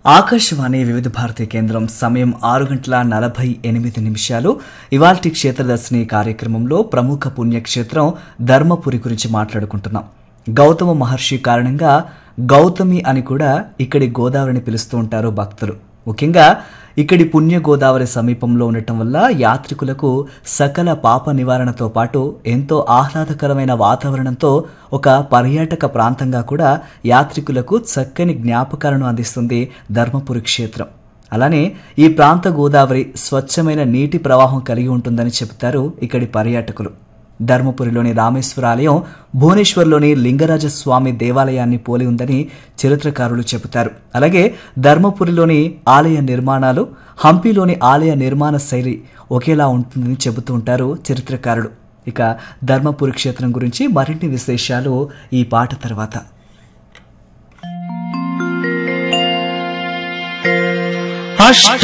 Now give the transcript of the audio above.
ఆకాశవాణి వివిధ భారతి కేంద్రం సమయం ఆరు గంటల నలభై ఎనిమిది నిమిషాలు ఇవాల్టి క్షేత్రదర్శిని కార్యక్రమంలో ప్రముఖ పుణ్యక్షేత్రం ధర్మపురి గురించి మాట్లాడుకుంటున్నాం గౌతమ మహర్షి కారణంగా గౌతమి అని కూడా ఇక్కడి గోదావరిని పిలుస్తూ ఉంటారు భక్తులు ముఖ్యంగా ఇక్కడి పుణ్య గోదావరి సమీపంలో ఉండటం వల్ల యాత్రికులకు సకల పాప నివారణతో పాటు ఎంతో ఆహ్లాదకరమైన వాతావరణంతో ఒక పర్యాటక ప్రాంతంగా కూడా యాత్రికులకు చక్కని జ్ఞాపకాలను అందిస్తుంది ధర్మపురి క్షేత్రం అలానే ఈ ప్రాంత గోదావరి స్వచ్ఛమైన నీటి ప్రవాహం కలిగి ఉంటుందని చెబుతారు ఇక్కడి పర్యాటకులు ధర్మపురిలోని రామేశ్వర ఆలయం భువనేశ్వర్లోని లింగరాజ స్వామి దేవాలయాన్ని పోలి ఉందని చరిత్రకారులు చెబుతారు అలాగే ధర్మపురిలోని ఆలయ నిర్మాణాలు హంపీలోని ఆలయ నిర్మాణ శైలి ఒకేలా ఉంటుందని చెబుతూ ఉంటారు చరిత్రకారులు ఇక ధర్మపురి క్షేత్రం గురించి మరిన్ని విశేషాలు ఈ పాట తర్వాత అష్ట